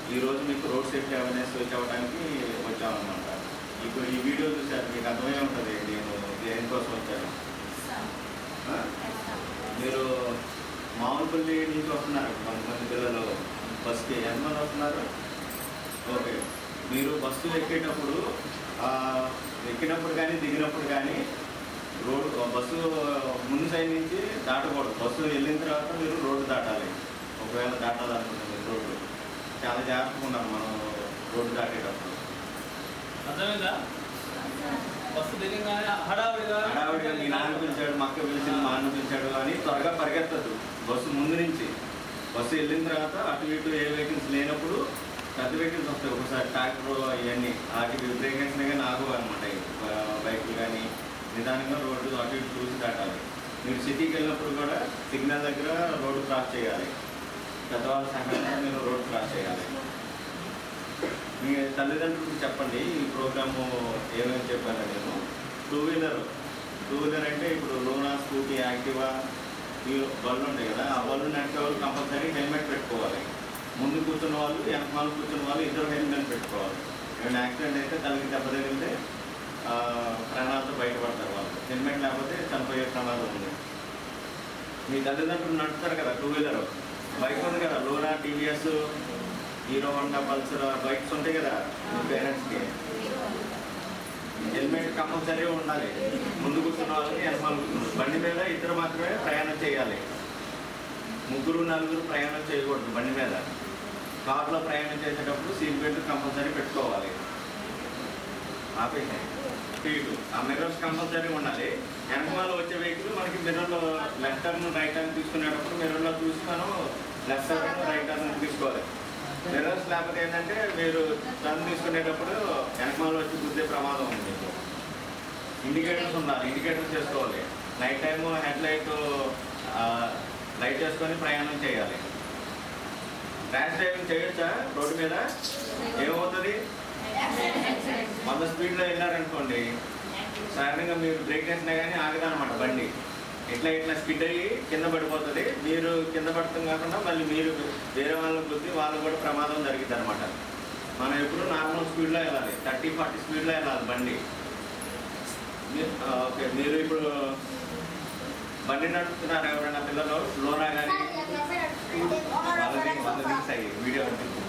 ఈ రోజు మీకు రోడ్ సేఫ్టీ అవేర్నెస్ చెప్పడానికి వచ్చామన్నమాట ఇప్పుడు ఈ వీడియో చూసారు మీకు అర్థమై ఉంటుంది నేను దేనికోసం వచ్చాను ఆ? మీరు మామూలుపల్లి నుంచి వస్తున్నారు కొంతమంది పిల్లలు బస్కి ఎంతమంది వస్తున్నారు ఓకే మీరు బస్సు ఎక్కేటప్పుడు ఆ, ఎక్కినప్పుడు కానీ దిగినప్పుడు కానీ రోడ్డు బస్సు ముందు సైడ్ నుంచి దాటకూడదు బస్సు వెళ్ళిన తర్వాత మీరు రోడ్డు దాటాలి ఒకవేళ దాటాలనుకుంటుంది రోడ్డు చాలా జాగ్రత్తగా ఉండాలి మనం రోడ్డు దాటేటప్పుడు అర్థమైందా బస్సు దిగంగానే హడావిడిగా హడావిడిగా మీ నాన్న పిలిచాడు మా అక్క పిలిచింది మా అన్న పిలిచాడు అని త్వరగా పరిగెత్తద్దు బస్సు ముందు నుంచి బస్సు వెళ్ళిన తర్వాత అటు ఇటు ఏ వెహికల్స్ లేనప్పుడు పెద్ద వెహికల్స్ వస్తాయి ఒకసారి ట్రాక్టర్ ఇవన్నీ వాటికి బ్రేక్ వేసినా కానీ ఆగు అనమాట బైకులు కానీ నిదానంగా రోడ్డు అటు ఇటు చూసి దాటాలి మీరు సిటీకి వెళ్ళినప్పుడు కూడా సిగ్నల్ దగ్గర రోడ్డు క్రాస్ చేయాలి పెద్దవాళ్ళ సహాయంతో మీరు రోడ్డు క్రాస్ చేయాలి మీ తల్లిదండ్రులకు చెప్పండి ఈ ప్రోగ్రాము ఏమేమి చెప్పాను నేను టూ వీలర్ టూ వీలర్ అంటే ఇప్పుడు లోనా స్కూటీ యాక్టివా ఈ బళ్ళు ఉంటాయి కదా ఆ బళ్ళు నడిపే వాళ్ళు కంపల్సరీ హెల్మెట్ పెట్టుకోవాలి ముందు కూర్చున్న వాళ్ళు వెనకాల కూర్చున్న వాళ్ళు ఇద్దరు హెల్మెట్ పెట్టుకోవాలి ఏమైనా యాక్సిడెంట్ అయితే తలకి దెబ్బ తగిలితే ఆ, ప్రాణాలతో బయటపడతారు వాళ్ళు హెల్మెట్ లేకపోతే చనిపోయే ప్రమాదం ఉంది మీ తల్లిదండ్రులు నడుపుతారు కదా టూ వీలర్ బైక్ ఉంది కదా లోనా TVS Hero Honda Pulsar bikes ఉంటాయి కదా మీ పేరెంట్స్కి హెల్మెట్ కంపల్సరీ ఉండాలి ముందు కూర్చున్న వాళ్ళకి వెనకాల కూర్చున్నారు బండి మీద ఇద్దరు మాత్రమే ప్రయాణం చేయాలి ముగ్గురు నలుగురు ప్రయాణం చేయకూడదు బండి మీద కార్లో ప్రయాణం చేసేటప్పుడు సీట్ బెల్ట్ కంపల్సరీ పెట్టుకోవాలి ఆపేసాయి స్పీడ్ ఆ మిర్రర్స్ కంపల్సరీ ఉండాలి వెనకమాల వచ్చే వెహికల్ మనకి మిర్రర్లో లెఫ్ట్ టర్న్ రైట్ టర్న్ తీసుకునేటప్పుడు మిర్రర్లో చూసి మనం లెఫ్ట్ టర్న్ రైట్ టర్న్ తీసుకోవాలి మిర్రర్స్ లేకపోతే ఏంటంటే మీరు టర్న్ తీసుకునేటప్పుడు వెనకమాల వచ్చి గుద్దే ప్రమాదం ఉంది మీకు ఇండికేటర్స్ ఉండాలి ఇండికేటర్స్ చేసుకోవాలి night time head light light చేసుకొని ప్రయాణం చేయాలి ర్యాష్ డ్రైవింగ్ చేయొచ్చా రోడ్డు మీద ఏమవుతుంది వంద స్పీడ్లో వెళ్ళారనుకోండి సడన్గా మీరు బ్రేక్ వేసినా కానీ ఆగదనమాట బండి ఇట్లా ఇట్లా స్కిడ్ అయ్యి కింద పడిపోతుంది మీరు కింద పడటం కాకుండా మళ్ళీ మీరు వేరే వాళ్ళని గుద్ది వాళ్ళకు కూడా ప్రమాదం జరిగింది అనమాట మనం ఎప్పుడు నార్మల్ స్పీడ్లో వెళ్ళాలి థర్టీ ఫార్టీ స్పీడ్లో వెళ్ళాలి బండి మీ- ఆ, ఓకే మీరు ఇప్పుడు బండి నడుపుతున్నారు ఎవరైనా పిల్లలు లోనా కానీ వాళ్ళది వాళ్ళది వీడియో ఉంటుంది